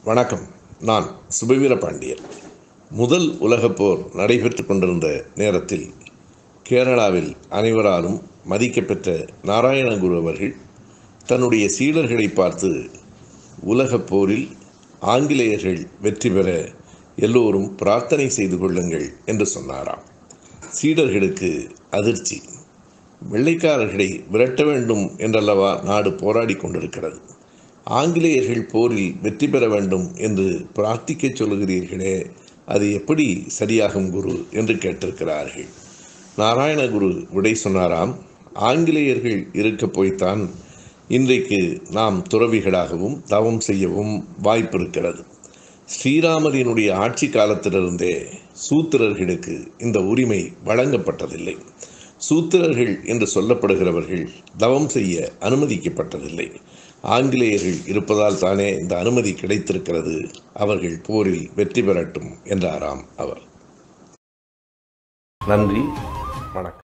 வணக்கம் நான் சுபவீர பாண்டியன் முதல் உலகப் போர் நடைபெற்று கொண்டிருந்த நேரத்தில் கேரளாவில் அனைவராலும் மதிக்கப்பெற்ற நாராயணகுரு அவர்கள் தன்னுடைய சீடர்களை பார்த்து உலகப் போரில் ஆங்கிலேயர்கள் வெற்றி பெற எல்லோரும் பிரார்த்தனை செய்து கொள்ளுங்கள் என்று சொன்னாராம் சீடர்களுக்கு அதிர்ச்சி வெள்ளைக்காரர்களை விரட்ட வேண்டும் என்றல்லவா நாடு போராடி கொண்டிருக்கிறது ஆங்கிலேயர்கள் போரில் வெற்றி பெற வேண்டும் என்று பிரார்த்திக்கச் சொல்லுகிறீர்களே அது எப்படி சரியாகும் குரு என்று கேட்டிருக்கிறார்கள் நாராயணகுரு விடை சொன்னாராம் ஆங்கிலேயர்கள் இருக்க போய்த்தான் இன்றைக்கு நாம் துறவிகளாகவும் தவம் செய்யவும் வாய்ப்பு இருக்கிறது ஸ்ரீராமரினுடைய ஆட்சி காலத்திலிருந்தே சூத்திரர்களுக்கு இந்த உரிமை வழங்கப்பட்டதில்லை சூத்திரர்கள் என்று சொல்லப்படுகிறவர்கள் தவம் செய்ய அனுமதிக்கப்பட்டதில்லை ஆங்கிலேயர்கள் இருப்பதால் தானே இந்த அனுமதி கிடைத்திருக்கிறது அவர்கள் போரில் வெற்றி பெறட்டும் என்றாராம் அவர் நன்றி வணக்கம்